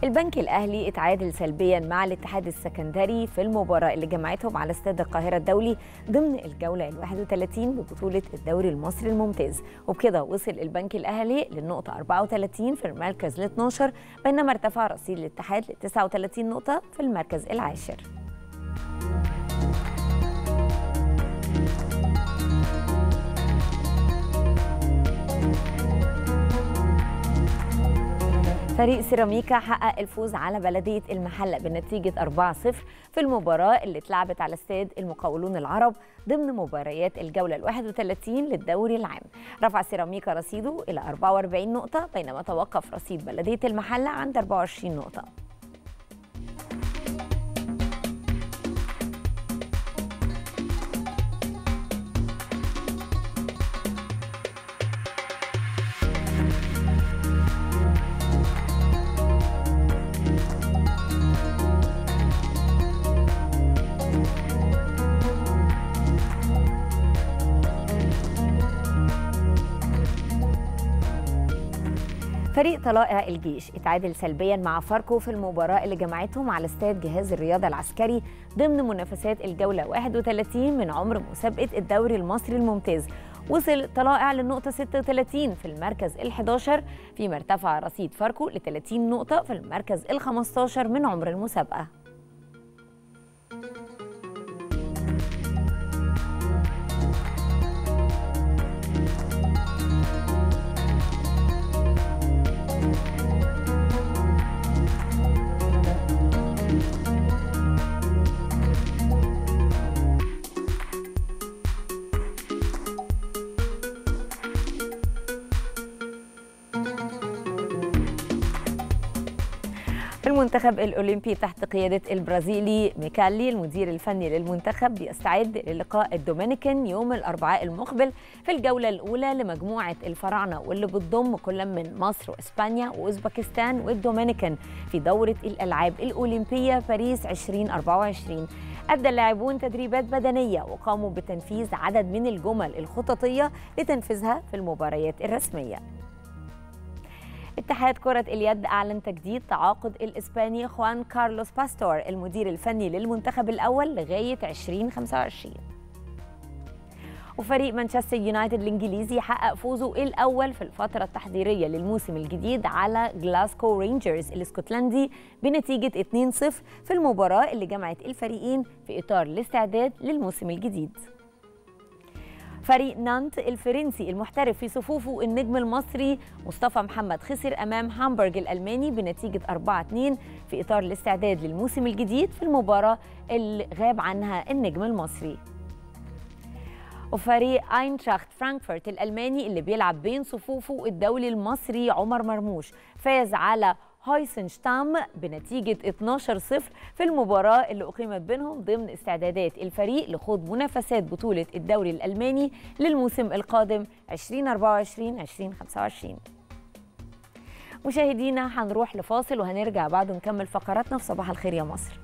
البنك الأهلي اتعادل سلبيا مع الاتحاد السكندري في المباراة اللي جمعتهم على استاد القاهرة الدولي ضمن الجولة ال 31 ببطولة الدوري المصري الممتاز وبكده وصل البنك الأهلي للنقطة 34 في المركز ال 12 بينما ارتفع رصيد الاتحاد ل 39 نقطة في المركز العاشر فريق سيراميكا حقق الفوز على بلدية المحلة بنتيجة 4-0 في المباراة اللي اتلعبت على استاد المقاولون العرب ضمن مباريات الجولة ال 31 للدوري العام رفع سيراميكا رصيده إلى 44 نقطة بينما توقف رصيد بلدية المحلة عند 24 نقطة فريق طلائع الجيش اتعادل سلبيا مع فاركو في المباراة اللي جمعتهم على استاد جهاز الرياضة العسكري ضمن منافسات الجولة 31 من عمر مسابقة الدوري المصري الممتاز وصل طلائع للنقطة 36 في المركز ال 11 فيما ارتفع رصيد فاركو ل 30 نقطة في المركز ال 15 من عمر المسابقة المنتخب الأولمبي تحت قيادة البرازيلي ميكالي المدير الفني للمنتخب بيستعد للقاء الدومينيكان يوم الأربعاء المقبل في الجولة الأولى لمجموعة الفراعنة واللي بتضم كل من مصر وإسبانيا وأوزبكستان والدومينيكان في دورة الألعاب الأولمبية باريس 2024 أدى اللاعبون تدريبات بدنية وقاموا بتنفيذ عدد من الجمل الخططية لتنفيذها في المباريات الرسمية اتحاد كرة اليد أعلن تجديد تعاقد الإسباني خوان كارلوس باستور المدير الفني للمنتخب الأول لغاية 2025 وفريق مانشستر يونايتد الإنجليزي حقق فوزه الأول في الفترة التحضيرية للموسم الجديد على جلاسكو رينجرز الاسكتلندي بنتيجة 2-0 في المباراة اللي جمعت الفريقين في إطار الاستعداد للموسم الجديد فريق نانت الفرنسي المحترف في صفوفه النجم المصري مصطفى محمد خسر امام هامبورغ الالماني بنتيجه 4-2 في اطار الاستعداد للموسم الجديد في المباراه اللي غاب عنها النجم المصري وفريق اينتراخت فرانكفورت الالماني اللي بيلعب بين صفوفه الدولي المصري عمر مرموش فاز على هايسنشتام بنتيجة 12-0 في المباراة اللي أقيمت بينهم ضمن استعدادات الفريق لخوض منافسات بطولة الدوري الألماني للموسم القادم 2024-2025 مشاهدينا هنروح لفاصل وهنرجع بعد نكمل فقراتنا في صباح الخير يا مصر